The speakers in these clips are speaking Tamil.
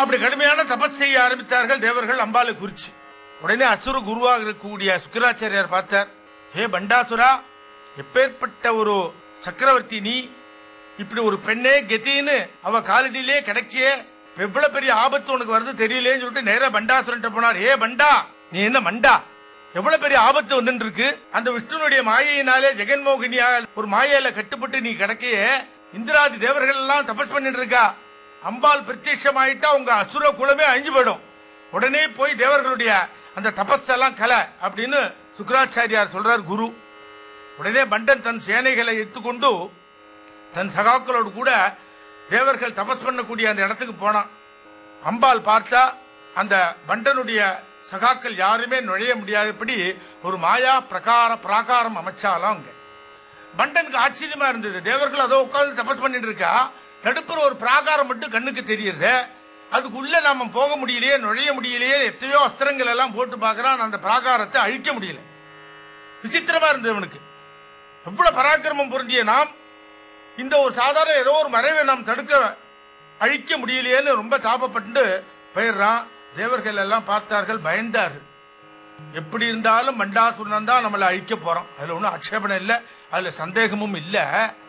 அப்படி கடுமையான தபஸ் செய்ய ஆரம்பித்தார்கள் தேவர்கள் அம்பாளை குறிச்சு உடனே அசுர குருவாக இருக்கக்கூடிய சுக்கராச்சாரியார் பார்த்தார் ஹே பண்டாசுரா எப்பேற்பட்ட ஒரு சக்கரவர்த்தி நீ இப்படி ஒரு பெண்ணே கெத்தின்னு அவ காலடியிலே கிடைக்கிய எவ்வளவு பெரிய ஆபத்து உனக்கு வருது தெரியலேன்னு சொல்லிட்டு நேரா பண்டாசுரன் போனார் ஏ பண்டா நீ என்ன மண்டா எவ்வளவு பெரிய ஆபத்து வந்துட்டு இருக்கு அந்த விஷ்ணுனுடைய மாயையினாலே ஜெகன்மோகினியா ஒரு மாயையில கட்டுப்பட்டு நீ கிடைக்கைய இந்திராதி தேவர்கள் எல்லாம் தபஸ் பண்ணிட்டு இருக்கா அம்பாள் பிரத்யட்சமாயிட்டா உங்க அசுர குலமே அழிஞ்சு போயிடும் உடனே போய் தேவர்களுடைய அந்த தபஸ் எல்லாம் கலை அப்படின்னு சுக்கராச்சாரியார் சொல்றார் குரு உடனே பண்டன் தன் சேனைகளை எடுத்துக்கொண்டு தன் சகாக்களோடு கூட தேவர்கள் தபஸ் பண்ணக்கூடிய அந்த இடத்துக்கு போனான் அம்பாள் பார்த்தா அந்த பண்டனுடைய சகாக்கள் யாருமே நுழைய முடியாதபடி ஒரு மாயா பிரகார பிராகாரம் அமைச்சாலாம் அங்க பண்டனுக்கு ஆச்சரியமா இருந்தது தேவர்கள் அதோ உட்கார்ந்து தபஸ் பண்ணிட்டு இருக்கா நடுப்புற ஒரு பிராகாரம் மட்டும் கண்ணுக்கு தெரியுது அதுக்குள்ள நாம போக முடியலையே நுழைய முடியலையே எத்தனையோ அஸ்திரங்கள் எல்லாம் போட்டு பார்க்கறான் அந்த பிராகாரத்தை அழிக்க முடியல விசித்திரமா இருந்தது அவனுக்கு எவ்வளவு பராக்கிரமம் பொருந்திய நாம் இந்த ஒரு சாதாரண ஏதோ ஒரு மறைவை நாம் தடுக்க அழிக்க முடியலையேன்னு ரொம்ப தாபப்பட்டு போயிடுறான் தேவர்கள் எல்லாம் பார்த்தார்கள் பயந்தார்கள் எப்படி இருந்தாலும் மண்டாசுரன் தான் நம்மளை அழிக்க போறோம் அதுல ஒன்றும் ஆட்சேபணம் இல்லை அதுல சந்தேகமும் இல்லை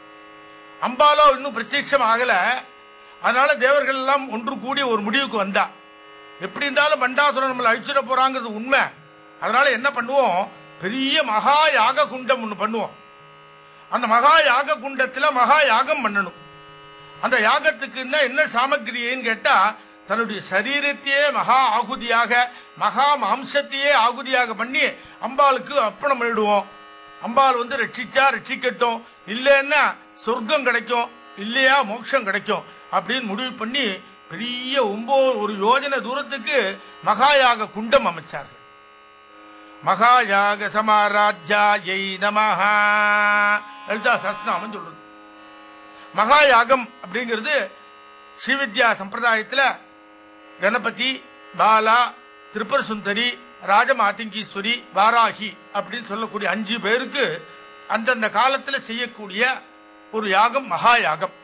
அம்பாலோ இன்னும் பிரத்யட்சம் ஆகல அதனால தேவர்கள் எல்லாம் ஒன்று கூடி ஒரு முடிவுக்கு வந்தா எப்படி இருந்தாலும் மண்டாசுரன் நம்மளை அழிச்சிட போறாங்கிறது உண்மை அதனால என்ன பண்ணுவோம் பெரிய மகா யாக குண்டம் ஒன்று பண்ணுவோம் அந்த மகா யாக குண்டத்துல மகா யாகம் பண்ணணும் அந்த யாகத்துக்குன்னா என்ன சாமக்கிரியைன்னு கேட்டா தன்னுடைய சரீரத்தையே மகா ஆகுதியாக மகா மாம்சத்தையே ஆகுதியாக பண்ணி அம்பாளுக்கு அர்ப்பணம் பண்ணிடுவோம் அம்பாள் வந்து ரட்சிச்சா ரட்சிக்கட்டும் இல்லைன்னா சொர்க்கம் கிடைக்கும் இல்லையா மோட்சம் கிடைக்கும் அப்படின்னு முடிவு பண்ணி பெரிய ஒன்பது ஒரு யோஜனை தூரத்துக்கு மகாயாக குண்டம் அமைச்சார்கள் மகாயாக சமாராஜ்யாயை நமஹா லலிதா சஸ்நாமம் சொல்றது மகாயாகம் அப்படிங்கிறது ஸ்ரீவித்யா சம்பிரதாயத்தில் கணபதி பாலா திரிபுர சுந்தரி ராஜமாத்திங்கீஸ்வரி வாராகி அப்படின்னு சொல்லக்கூடிய அஞ்சு பேருக்கு அந்தந்த காலத்தில் செய்யக்கூடிய ஒரு யாகம் மகாயாகம்